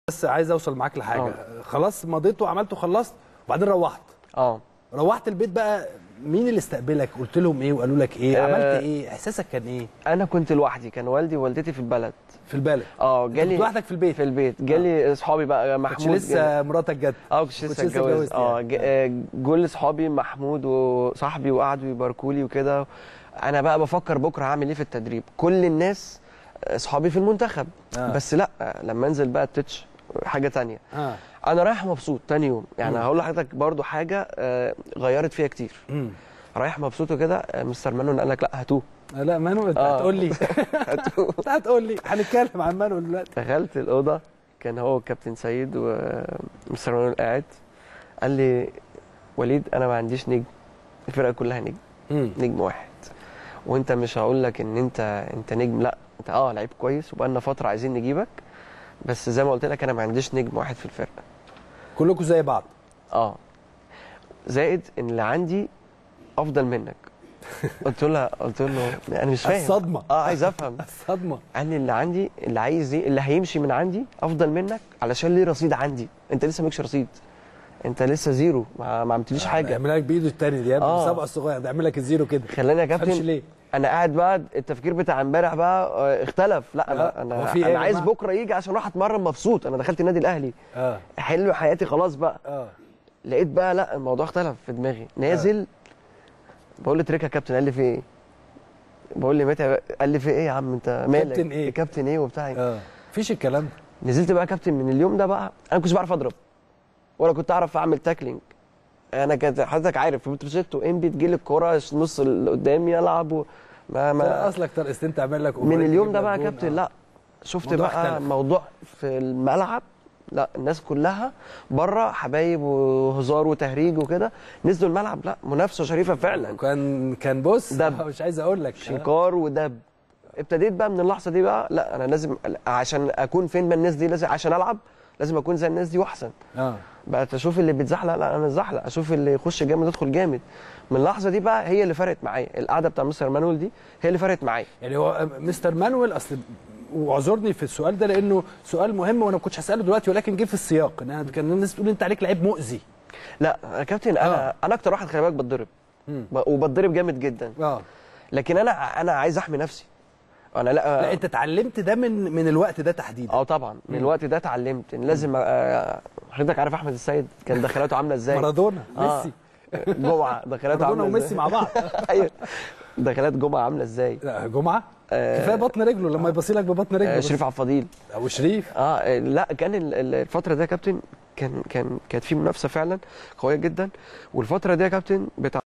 بس عايز اوصل معاك لحاجه آه. خلاص مضيت وعملت وخلصت وبعدين روحت اه روحت البيت بقى مين اللي استقبلك قلت لهم ايه وقالوا لك ايه آه. عملت ايه احساسك كان ايه انا كنت لوحدي كان والدي ووالدتي في البلد في البلد اه أنت جالي كنت لوحدك في البيت في البيت جالي اصحابي بقى كنتش محمود جالي- لسه مراتك جت اه كنتش كنتش لسه لسه اتجوز اتجوزت اه يعني. ج- آه، جول اصحابي محمود وصاحبي وقعدوا يباركوا لي وكده انا بقى بفكر بكره هعمل ايه في التدريب كل الناس اصحابي في المنتخب آه. بس لا لما انزل بقى التتش حاجه تانية اه انا رايح مبسوط تاني يوم يعني مم. هقول لحضرتك برضو حاجه آه، غيرت فيها كتير امم رايح مبسوط وكده آه، مستر مانون قال لك لا هاتوه لا مانو انت آه. هتقول لي هاتوه انت هتقول لي هنتكلم عن مانو دلوقتي دخلت الاوضه كان هو كابتن سيد ومستر مانون قاعد قال لي وليد انا ما عنديش نجم الفرقه كلها نجم امم نجم واحد وانت مش هقول لك ان انت انت نجم لا انت اه لعيب كويس وبقالنا فتره عايزين نجيبك بس زي ما قلت لك انا ما عنديش نجم واحد في الفرقه كلكم زي بعض اه زائد ان اللي عندي افضل منك قلت له قلت له انا مش فاهم الصدمه اه عايز افهم الصدمه قال لي اللي عندي اللي عايز ايه اللي هيمشي من عندي افضل منك علشان ليه رصيد عندي انت لسه مالكش رصيد انت لسه زيرو ما, ما عملتليش حاجه يعمل لك بايده التاني دي يا ابني آه. المسابقه الصغيره ده يعمل لك الزيرو كده خلاني يا ما تفهمش كابتن ليه انا قاعد بقى التفكير بتاع امبارح بقى آه، اختلف لا لا، لا هو انا في إيه يا انا عايز جماعة؟ بكره يجي عشان اروح اتمرن مبسوط انا دخلت النادي الاهلي اه حلو حياتي خلاص بقى اه لقيت بقى لا الموضوع اختلف في دماغي نازل بقول له تريكه يا كابتن قال لي في ايه بقول لي متى قال لي في ايه يا عم انت مالك كابتن إيه؟ كابتن ايه وبتاع إيه؟ اه مفيش الكلام ده نزلت بقى كابتن من اليوم ده بقى انا ما كنتش بعرف اضرب ولا كنت اعرف اعمل تاكلينج انا كانت حضرتك عارف في بتروجيت وانبي تجيلي الكوره نص اللي قدامي العب و... ما ما ما اصلك طارق استنت تعمل لك من أوفرين اليوم تجيب ده لك بقى يا جون. كابتن آه. لا شفت الموضوع بقى اختلف. موضوع في الملعب لا الناس كلها بره حبايب وهزار وتهريج وكده نزلوا الملعب لا منافسه شريفه فعلا كان كان بص دب. مش عايز اقول لك شنكار ودب ابتديت بقى من اللحظه دي بقى لا انا لازم عشان اكون فين من الناس دي لازم عشان العب لازم اكون زي الناس دي واحسن اه بقى اشوف اللي بيتزحلق لا انا اتزحلق اشوف اللي يخش جامد ادخل جامد من اللحظه دي بقى هي اللي فرقت معايا القعده بتاع مستر مانويل دي هي اللي فرقت معايا يعني هو مستر مانويل اصل واعذرني في السؤال ده لانه سؤال مهم وانا ما كنتش هساله دلوقتي ولكن جه في السياق ان أنا كان الناس بتقول انت عليك لعيب مؤذي لا يا كابتن انا آه. انا اكتر واحد خلي بالك بتضرب مم. ب- وبتضرب جامد جدا اه لكن انا انا عايز احمي نفسي انا لا, لا انت اتعلمت ده من من الوقت ده تحديدا اه طبعا من الوقت ده اتعلمت ان لازم آه، حضرتك عارف احمد السيد كان دخلاته عامله ازاي مارادونا آه. ميسي جمعه دخلاته مارادونا عامله وميسي ازاي مع بعض ايوه دخلات جمعه عامله ازاي لا جمعه آه. كفايه بطن رجله لما يبصي لك ببطن رجله آه، بس. شريف عبد الفضيل او شريف اه آه، لا كان ال- ال- الفتره دي يا كابتن كان كان كانت في منافسه فعلا قويه جدا والفتره دي يا كابتن بتاع